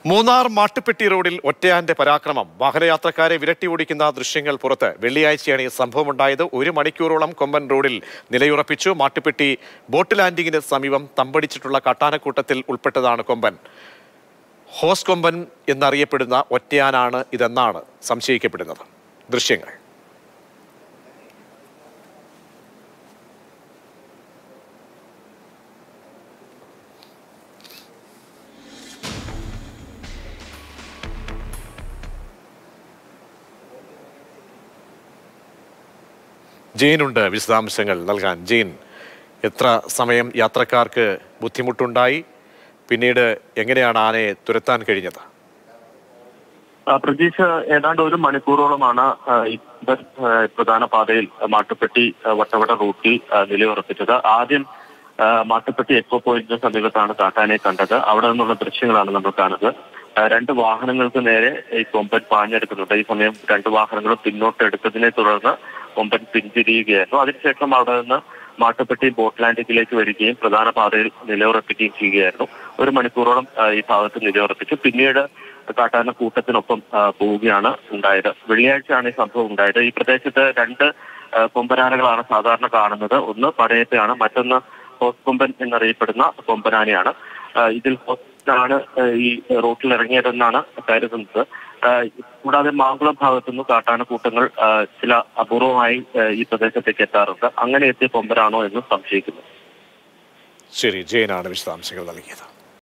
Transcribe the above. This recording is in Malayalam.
മൂന്നാർ മാട്ടുപ്പെട്ടി റോഡിൽ ഒറ്റയാന്റെ പരാക്രമം വാഹനയാത്രക്കാരെ വിരട്ടി ഓടിക്കുന്ന ദൃശ്യങ്ങൾ പുറത്ത് വെള്ളിയാഴ്ചയാണ് ഈ സംഭവമുണ്ടായത് ഒരു മണിക്കൂറോളം കൊമ്പൻ റോഡിൽ നിലയുറപ്പിച്ചു മാട്ടുപ്പെട്ടി ബോട്ട് ലാൻഡിങ്ങിന് സമീപം തമ്പടിച്ചിട്ടുള്ള കാട്ടാനക്കൂട്ടത്തിൽ ഉൾപ്പെട്ടതാണ് കൊമ്പൻ ഹോസ് കൊമ്പൻ എന്നറിയപ്പെടുന്ന ഒറ്റയാനാണ് ഇതെന്നാണ് സംശയിക്കപ്പെടുന്നത് ദൃശ്യങ്ങൾ ജെയിനുണ്ട് വിശദാംശങ്ങൾ നൽകാൻ ജെയിൻ എത്ര സമയം യാത്രക്കാർക്ക് ബുദ്ധിമുട്ടുണ്ടായി പിന്നീട് എങ്ങനെയാണ് ആനയെ തുരത്താൻ കഴിഞ്ഞത് ആ, പ്രതീക്ഷ ഏതാണ്ട് ഒരു മണിക്കൂറോളമാണ് ആ, ഈ ബസ്, ആ, പ്രധാന പാതയിൽ മാട്ടുപ്പെട്ടി ആ, വട്ടവട റൂട്ടിൽ ആ, നിലയുറപ്പിച്ചത് ആദ്യം ആ, മാട്ടുപ്പെട്ടി എക്കോ പോയിന്റിന് സമീപത്താണ് കാട്ടാനെ കണ്ടത് അവിടെ നിന്നുള്ള ദൃശ്യങ്ങളാണ് നമ്മൾ കാണുന്നത് ആ, രണ്ട് വാഹനങ്ങൾക്ക് നേരെ ഈ കൊമ്പൻ പാഞ്ഞെടുക്കുന്നുണ്ട് ഈ സമയം രണ്ട് വാഹനങ്ങളും പിന്നോട്ട് എടുത്തതിനെ തുടർന്ന് കൊമ്പൻ പിന്തിരിയുകയായിരുന്നു അതിനുശേഷം അവിടെ നിന്ന് മാട്ടുപ്പെട്ടി ബോട്ട് ലാൻഡിങ്ങിലേക്ക് വരികയും പ്രധാന പാതയിൽ നിലയുറപ്പിക്കുകയും ചെയ്യുകയായിരുന്നു ഒരു മണിക്കൂറോളം ആ, ഈ ഭാഗത്ത് നിലയുറപ്പിച്ചു പിന്നീട് കാട്ടാന കൂട്ടത്തിനൊപ്പം ആ, പോവുകയാണ് ഉണ്ടായത് വെള്ളിയാഴ്ചയാണ് ഈ സംഭവം ഉണ്ടായത് ഈ പ്രദേശത്ത് രണ്ട് ആ, കൊമ്പനാനകളാണ് സാധാരണ കാണുന്നത് ഒന്ന് പടയത്തെയാണ് മറ്റൊന്ന് ഹോസ് കൊമ്പൻ എന്നറിയപ്പെടുന്ന കൊമ്പനാനയാണ് ആ, ഇതിൽ ഹോസ്റ്റാണ് ഈ റോട്ടിൽ ഇറങ്ങിയതെന്നാണ് കരുതുന്നത് ആ, കൂടാതെ മാങ്കുളം ഭാഗത്തുനിന്ന് കാട്ടാനക്കൂട്ടങ്ങൾ ആ, ചില അപൂർവമായി ആ, ഈ പ്രദേശത്തേക്ക് എത്താറുണ്ട് അങ്ങനെ എത്തിയ കൊമ്പനാണോ എന്ന് സംശയിക്കുന്നു ശരി ജെയിനാണ് വിശദാംശങ്ങൾ നൽകിയത്